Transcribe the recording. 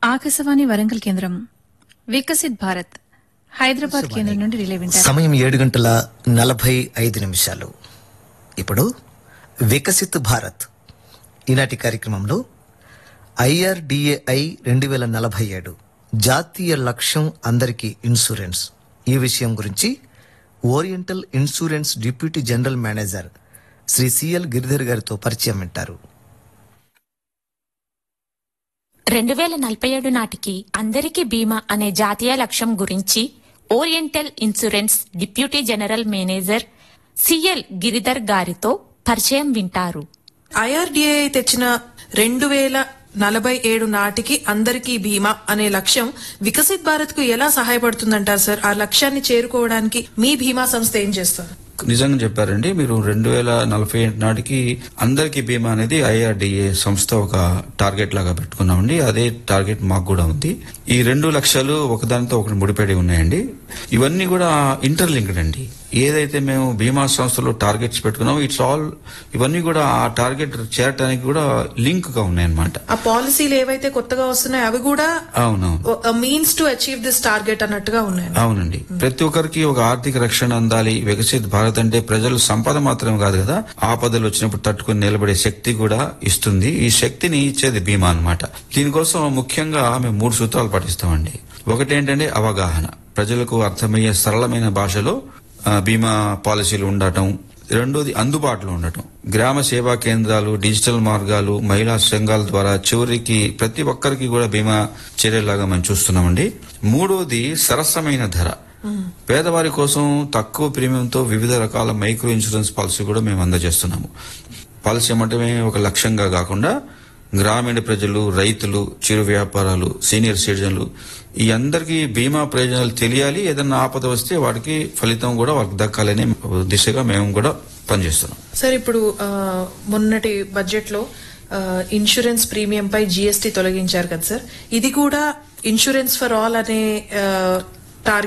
ఆకాశవాణి వరంగల్ కేంద్రం వికసిత్ భారత్ హైదరాబాద్ కేంద్రం నుండి రిలే వింటారు సమయం ఏడు గంటల నలభై ఐదు నిమిషాలు ఇప్పుడు వికసిత్ భారత్ ఈనాటి కార్యక్రమంలో ఐఆర్డిఏఐ రెండు వేల నలభై ఏడు జాతీయ లక్ష్యం అందరికీ ఇన్సూరెన్స్ ఈ విషయం గురించి oriental insurance deputy general manager Shri C L Giridhar గారితో పరిచయం వింటారు రెండు వేల నలభై ఏడు నాటికి అందరికీ బీమా అనే జాతీయ లక్ష్యం గురించి oriental insurance deputy general manager C L Giridhar గారితో పరిచయం వింటారు ఐఆర్డిఐ తెచ్చిన రెండు వేల నలభై ఏడు నాటికి అందరికీ బీమా అనే లక్ష్యం వికసిత్ భారత్ కు ఎలా సహాయపడుతుందంటారు సార్ ఆ లక్ష్యాన్ని చేరుకోవడానికి మీ బీమా సంస్థ ఏం చేస్తారు నిజంగా చెప్పారండి మీరు రెండు వేల నలభై ఏడు నాటికి అందరికీ బీమా అనేది ఐఆర్డిఏ సంస్థ ఒక టార్గెట్ లాగా పెట్టుకున్నామండి అదే టార్గెట్ మాకు కూడా ఉంది ఈ రెండు లక్షలు ఒకదానితో ఒకటి ముడిపడి ఉన్నాయండి ఇవన్నీ కూడా ఇంటర్లింక్డ్ అండి ఏదైతే మేము బీమా సంస్థలో టార్గెట్స్ పెట్టుకున్నామో ఇట్స్ ఆల్ ఇవన్నీ కూడా ఆ టార్గెట్ చేరటానికి కూడా లింక్ గా ఉన్నాయన్నమాట ఆ పాలసీలు ఏవైతే కొత్తగా వస్తున్నాయో అవి కూడా అవునవును means to achieve this target అన్నట్టుగా ఉన్నాయి అవునండి ప్రతి ఒక్కరికి ఒక ఆర్థిక రక్షణ అందాలి వికసిత్ భారత్ అంటే ప్రజలు సంపద మాత్రం కాదు కదా ఆపదలు వచ్చినప్పుడు తట్టుకుని నిలబడే శక్తి కూడా ఇస్తుంది ఈ శక్తిని ఇచ్చేది బీమా అన్నమాట దీనికోసం ముఖ్యంగా మేము మూడు సూత్రాలు పాటిస్తామండి ఒకటి ఏంటంటే అవగాహన ప్రజలకు అర్థమయ్యే సరళమైన భాషలో ఆ, బీమా పాలసీలు ఉండటం రెండోది అందుబాటులో ఉండటం గ్రామ సేవా కేంద్రాలు డిజిటల్ మార్గాలు మహిళా సంఘాల ద్వారా చివరికి ప్రతి ఒక్కరికి కూడా బీమా చేరేలాగా మనం చూస్తున్నామండి మూడోది సరసమైన ధర పేదవారి కోసం తక్కువ ప్రీమియంతో వివిధ రకాల మైక్రో ఇన్సూరెన్స్ పాలసీ కూడా మేము అందజేస్తున్నాము పాలసీ అమ్మటమే ఒక లక్ష్యంగా కాకుండా గ్రామీణ ప్రజలు రైతులు చిరు వ్యాపారాలు సీనియర్ సిటిజన్లు ఈ అందరికీ బీమా ప్రయోజనాలు తెలియాలి ఏదన్నా ఆపద వస్తే వాటికి ఫలితం కూడా వాళ్ళకి దక్కాలనే దిశగా మేము కూడా పనిచేస్తున్నాం సార్ ఇప్పుడు ఆ, మొన్నటి బడ్జెట్ లో ఆ, ఇన్సూరెన్స్ ప్రీమియం పై జీఎస్టీ తొలగించారు కదా సార్ ఇది కూడా ఇన్సూరెన్స్ ఫర్ ఆల్ అనే ఆ,